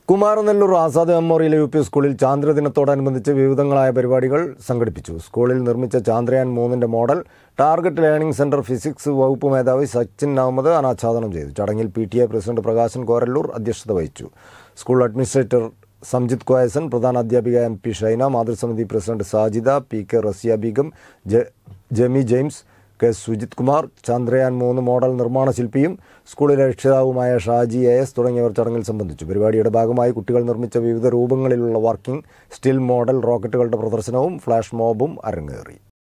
Kumaranellur Azad memorial U P സ്കൂളിൽ ചാന്ദ്രദിനത്തോടനുബന്ധിച്ച് വിവിധങ്ങളായ പരിപാടികൾ സംഘടിപ്പിച്ചു സ്കൂളിൽ നിർമ്മിച്ച ചാന്ദ്രയാൻ മൂന്നിന്റെ model target learning centre physics വകുപ്പ് മേധാവി സച്ചിൻ അഹമ്മദ് അനാച്ഛാദനം ചെയ്തു ചടങ്ങിൽ P T A president Prakashan Korallur അധ്യക്ഷത വഹിച്ചു സ്കൂൾ അഡ്മിനിസ്ട്രേറ്റർ സംജിത് കോയസൻ പ്രധാന അധ്യാപിക എം പി ഷൈന മാതൃസമിതി president Sajida P K Raziya Beegum ജെ- ജെമി ജെയിംസ് കെ സുജിത് കുമാർ ചന്ദ്രയാൻ മൂന്ന് മോഡൽ നിർമ്മാണ ശില്പിയും സ്കൂളിലെ രക്ഷിതാവുമായ ഷാജി എ എസ് തുടങ്ങിയവർ ചടങ്ങിൽ സംബന്ധിച്ചു പരിപാടിയുടെ ഭാഗമായി കുട്ടികൾ നിർമ്മിച്ച വിവിധ രൂപങ്ങളിലുള്ള വർക്കിംഗ് സ്റ്റിൽ മോഡൽ റോക്കറ്റുകളുടെ പ്രദർശനവും ഫ്ലാഷ് മോബും അരങ്ങേറി